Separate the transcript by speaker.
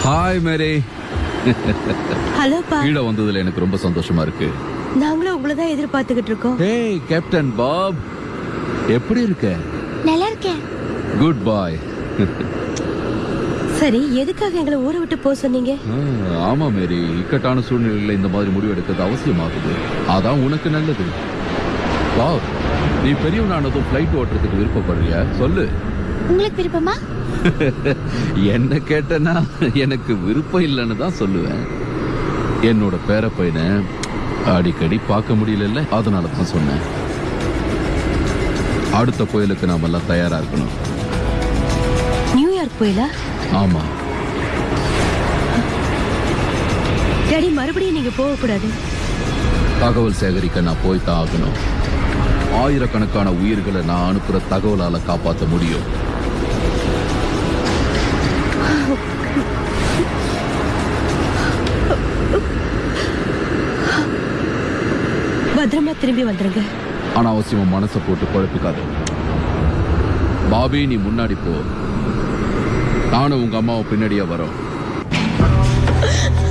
Speaker 1: hi மேரி
Speaker 2: ஹலோப்பா
Speaker 1: கீழே வந்ததுல எனக்கு ரொம்ப சந்தோஷமா இருக்கு
Speaker 2: நாங்களும் உங்களை தான் எதிர்பார்த்துக்கிட்டு இருக்கோம்
Speaker 1: ஹேய் கேப்டன் பாப் எப்படி இருக்க
Speaker 3: நல்லா இருக்கேன்
Speaker 1: குட் பாய்
Speaker 2: சரி எதுக்காக எங்களை ஊரை விட்டு போக சொன்னீங்க
Speaker 1: ஆமா மேரி இக்கட்டான சூழ்நிலையில இந்த மாதிரி முடிவு எடுக்கிறது அவசியமாகுது அதான் உனக்கு நல்லது பாப் நீ பெரியவனானதும் ஃப்ளைட் ஓட்டுறதுக்கு விருப்பப்படுறியா சொல்லு
Speaker 3: உங்களுக்கு விருப்பமா
Speaker 1: என்ன கேட்டனா எனக்கு விருப்பம் இல்லைன்னு தான் சொல்லுவேன் என்னோட பேர பையனை அடிக்கடி பார்க்க முடியலல்ல அதனால தான் சொன்னேன் அடுத்த புயலுக்கு நாம எல்லாம் தயாரா இருக்கணும்
Speaker 2: நியூயார்க் போயிலா
Speaker 1: ஆமா
Speaker 2: டாடி மறுபடியும் நீங்க போக கூடாது
Speaker 1: தகவல் சேகரிக்க நான் போய் தான் ஆகணும் ஆயிரக்கணக்கான உயிர்களை நான் அனுப்புற தகவலால காப்பாற்ற முடியும்
Speaker 2: பத்திரமா திரும்பி வந்துருங்க
Speaker 1: அனாவசியமா மனசை போட்டு குழப்பிக்காத பாபி நீ முன்னாடி போ நானும் உங்க அம்மாவும் பின்னாடியே வரோம்